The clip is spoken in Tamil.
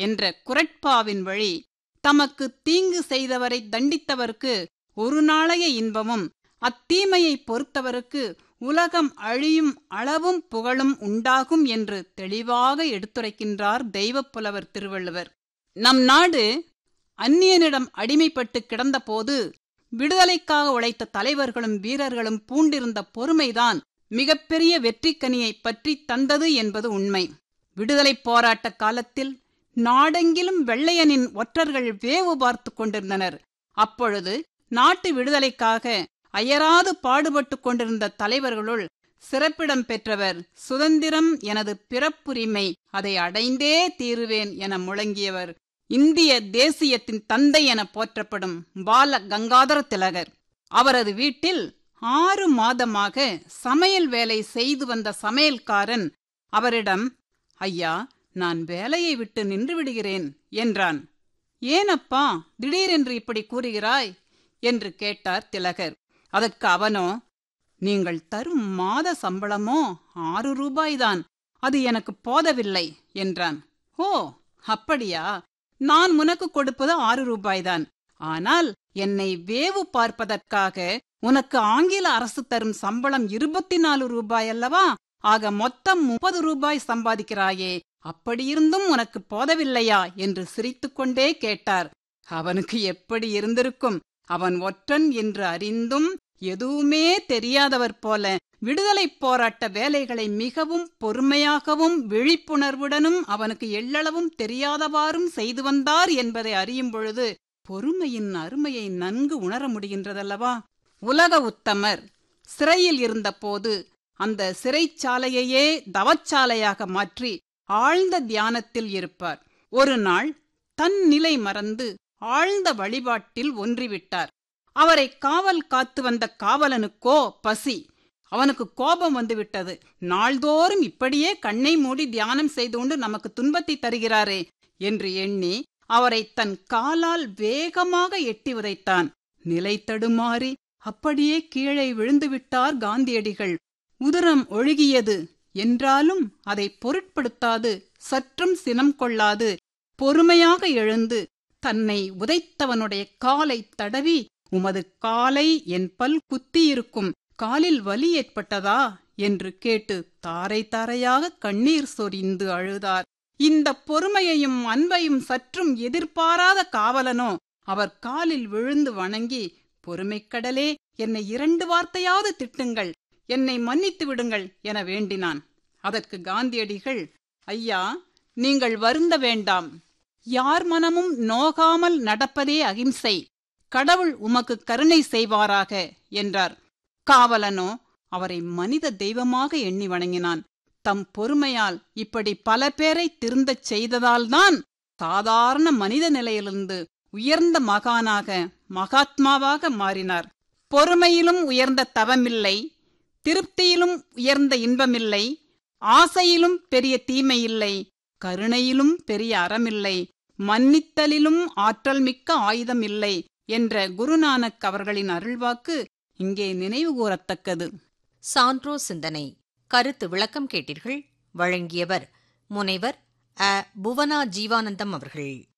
என்ற குரட்பாவின் வழி தமக்கு தீங்கு செய்தவரை தண்டித்தவர்க்கு ஒரு நாளைய இன்பமும் அத்தீமையை பொறுத்தவருக்கு உலகம் அழியும் அளவும் புகழும் உண்டாகும் என்று தெளிவாக எடுத்துரைக்கின்றார் தெய்வப்புலவர் திருவள்ளுவர் நம் நாடு அந்நியனிடம் அடிமைப்பட்டு கிடந்தபோது விடுதலைக்காக உழைத்த தலைவர்களும் வீரர்களும் பூண்டிருந்த பொறுமைதான் மிகப்பெரிய வெற்றிக்கனியை பற்றி தந்தது என்பது உண்மை விடுதலைப் போராட்ட காலத்தில் நாடெங்கிலும் வெள்ளையனின் ஒற்றர்கள் வேவு பார்த்து கொண்டிருந்தனர் அப்பொழுது நாட்டு விடுதலைக்காக அயராது பாடுபட்டு கொண்டிருந்த தலைவர்களுள் சிறப்பிடம் பெற்றவர் சுதந்திரம் எனது பிறப்புரிமை அதை அடைந்தே தீருவேன் என முழங்கியவர் இந்திய தேசியத்தின் தந்தை என போற்றப்படும் பால கங்காதர திலகர் அவரது வீட்டில் ஆறு மாதமாக சமையல் வேலை செய்து வந்த சமையல்காரன் அவரிடம் ஐயா நான் வேலையை விட்டு நின்று விடுகிறேன் என்றான் ஏனப்பா திடீரென்று இப்படி கூறுகிறாய் என்று கேட்டார் திலகர் அதற்கு அவனோ நீங்கள் தரும் மாத சம்பளமோ ஆறு ரூபாய்தான் அது எனக்கு போதவில்லை என்றான் ஓ அப்படியா நான் உனக்கு கொடுப்பது ஆறு ரூபாய்தான் ஆனால் என்னை வேவு பார்ப்பதற்காக உனக்கு ஆங்கில அரசு தரும் சம்பளம் இருபத்தி நாலு ரூபாய் அல்லவா ஆக மொத்தம் முப்பது ரூபாய் சம்பாதிக்கிறாயே அப்படியிருந்தும் உனக்கு போதவில்லையா என்று சிரித்துக்கொண்டே கேட்டார் அவனுக்கு எப்படி இருந்திருக்கும் அவன் ஒற்றன் என்று அறிந்தும் எதுவுமே தெரியாதவர் போல விடுதலைப் போராட்ட வேலைகளை மிகவும் பொறுமையாகவும் விழிப்புணர்வுடனும் அவனுக்கு எள்ளளவும் தெரியாதவாறும் செய்து வந்தார் என்பதை அறியும் பொழுது பொறுமையின் அருமையை நன்கு உணர முடிகின்றதல்லவா உலக உத்தமர் சிறையில் இருந்தபோது அந்த சிறைச்சாலையையே தவச்சாலையாக மாற்றி ஆழ்ந்த தியானத்தில் இருப்பார் ஒரு நாள் தன் நிலை மறந்து ஆழ்ந்த வழிபாட்டில் ஒன்றிவிட்டார் அவரை காவல் காத்து வந்த காவலனுக்கோ பசி அவனுக்கு கோபம் வந்துவிட்டது நாள்தோறும் இப்படியே கண்ணை மூடி தியானம் செய்து கொண்டு நமக்கு துன்பத்தை தருகிறாரே என்று எண்ணி அவரை தன் காலால் வேகமாக எட்டி உதைத்தான் நிலை தடுமாறி அப்படியே கீழே விழுந்துவிட்டார் காந்தியடிகள் உதரம் ஒழுகியது என்றாலும் அதை பொருட்படுத்தாது சற்றும் சினம் கொள்ளாது பொறுமையாக எழுந்து தன்னை உதைத்தவனுடைய காலை தடவி உமது காலை என் பல் குத்தியிருக்கும் காலில் வலி ஏற்பட்டதா என்று கேட்டு தாரை தாரையாக கண்ணீர் சொரிந்து அழுதார் இந்த பொறுமையையும் அன்பையும் சற்றும் எதிர்பாராத காவலனோ அவர் காலில் விழுந்து வணங்கி பொறுமைக்கடலே என்னை இரண்டு வார்த்தையாவது திட்டுங்கள் என்னை மன்னித்து விடுங்கள் என வேண்டினான் அதற்கு காந்தியடிகள் ஐயா நீங்கள் வருந்த வேண்டாம் யார் மனமும் நோகாமல் நடப்பதே அகிம்சை கடவுள் உமக்கு கருணை செய்வாராக என்றார் காவலனோ அவரை மனித தெய்வமாக எண்ணி வணங்கினான் தம் பொறுமையால் இப்படி பல பேரை திருந்தச் செய்ததால்தான் சாதாரண மனித நிலையிலிருந்து உயர்ந்த மகானாக மகாத்மாவாக மாறினார் பொறுமையிலும் உயர்ந்த தவமில்லை திருப்தியிலும் உயர்ந்த இன்பமில்லை ஆசையிலும் பெரிய தீமையில்லை கருணையிலும் பெரிய அறமில்லை மன்னித்தலிலும் ஆற்றல் மிக்க ஆயுதம் இல்லை என்ற குருநானக் அவர்களின் அருள்வாக்கு இங்கே நினைவு கூறத்தக்கது சான்றோ சிந்தனை கருத்து விளக்கம் கேட்டீர்கள் வழங்கியவர் முனைவர் அ புவனா ஜீவானந்தம் அவர்கள்